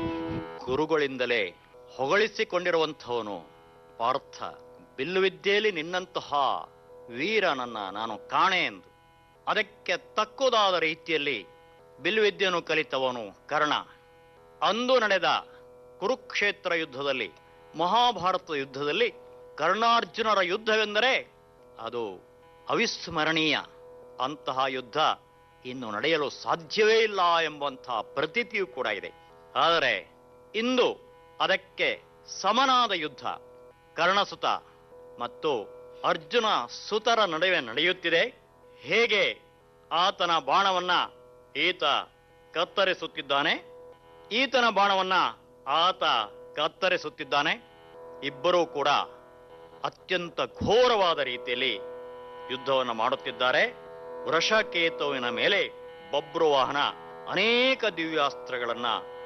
ಗುರುಗಳಿಂದಲೇ ಹೊಗಳಿಸಿಕೊಂಡಿರುವಂಥವನು ಪಾರ್ಥ ಬಿಲ್ಲುವಿದ್ಯೆಯಲ್ಲಿ ನಿನ್ನಂತಹ ವೀರನನ್ನ ನಾನು ಕಾಣೆ ಎಂದು ಅದಕ್ಕೆ ತಕ್ಕುದಾದ ರೀತಿಯಲ್ಲಿ ಬಿಲ್ಲುವಿದ್ಯೆಯನ್ನು ಕಲಿತವನು ಕರ್ಣ ಅಂದು ನಡೆದ ಕುರುಕ್ಷೇತ್ರ ಯುದ್ಧದಲ್ಲಿ ಮಹಾಭಾರತ ಯುದ್ಧದಲ್ಲಿ ಕರ್ಣಾರ್ಜುನರ ಯುದ್ಧವೆಂದರೆ ಅದು ಅವಿಸ್ಮರಣೀಯ ಅಂತಹ ಯುದ್ಧ ಇನ್ನು ನಡೆಯಲು ಸಾಧ್ಯವೇ ಇಲ್ಲ ಎಂಬಂತಹ ಪ್ರತೀತಿಯೂ ಕೂಡ ಇದೆ ಆದರೆ ಇಂದು ಅದಕ್ಕೆ ಸಮನಾದ ಯುದ್ಧ ಕರ್ಣಸುತ ಮತ್ತು ಅರ್ಜುನ ಸುತರ ನಡುವೆ ನಡೆಯುತ್ತಿದೆ ಹೇಗೆ ಆತನ ಬಾಣವನ್ನ ಈತ ಕತ್ತರಿಸುತ್ತಿದ್ದಾನೆ ಈತನ ಬಾಣವನ್ನ ಆತ ಕತ್ತರಿಸುತ್ತಿದ್ದಾನೆ ಇಬ್ಬರೂ ಕೂಡ ಅತ್ಯಂತ ಘೋರವಾದ ರೀತಿಯಲ್ಲಿ ಯುದ್ಧವನ್ನು ಮಾಡುತ್ತಿದ್ದಾರೆ ವೃಷಕೇತುವಿನ ಮೇಲೆ ಬಬ್ರುವಾಹನ ಅನೇಕ ದಿವ್ಯಾಸ್ತ್ರಗಳನ್ನ